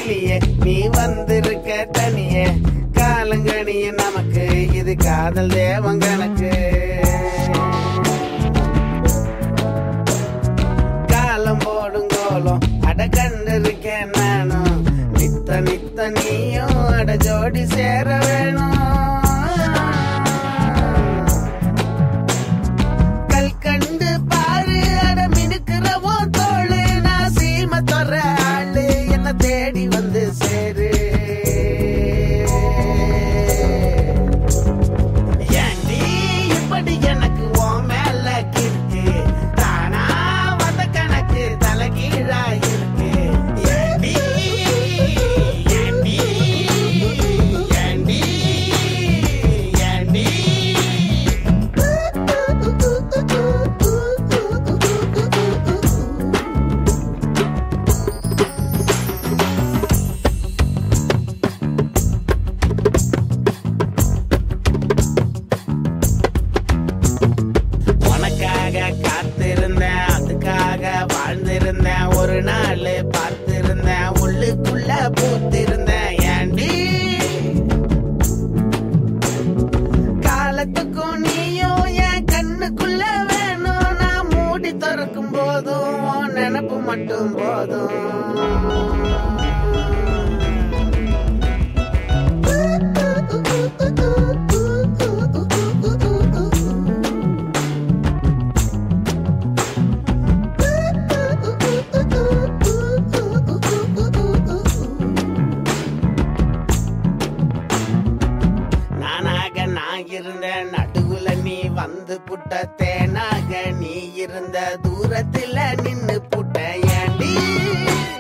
கிளியே நீ வந்திருக்க தனியே காலங்கணிய நமக்கு இது காதல் தேவன் கணக்கு காலம் போடும் கோலம் அட கண்டு இருக்கேன் நானும் நித்த நித்த நீயும் அட ஜோடி சேர வேணும் கல் கண்டு பாரு அட மினுக்கிறவோ தோளு நான் சீம தொற ஆளு என்ன தேடி வந்து சேரு ஏண்டி இப்படி எனக்கு உன் மேல கிறுக்கு? தானா வந்த கணக்கு தலைகீழா இருக்கு. ஏண்டி, ஏண்டி, ஏண்டி, ஏண்டி? உனக்காக காத்திருந்தேன் அதுக்காக வாழ்ந்திருந்தேன் ஒரு நாள் பார்த்திருந்தேன் உள்ளுக்குள்ள பூத்திருந்தேன் ஏண்டி காலத்துக்கும் நீயும் என் கண்ணுக்குள்ள வேணும் நான் மூடி திறக்கும் போதும் உன் நினப்பு மட்டும் போதும் நானாக நான் இருந்த நடுவுல நீ வந்து புட்ட தேனாக நீ இருந்த தூரத்துல நின்னு புட்ட ஏண்டி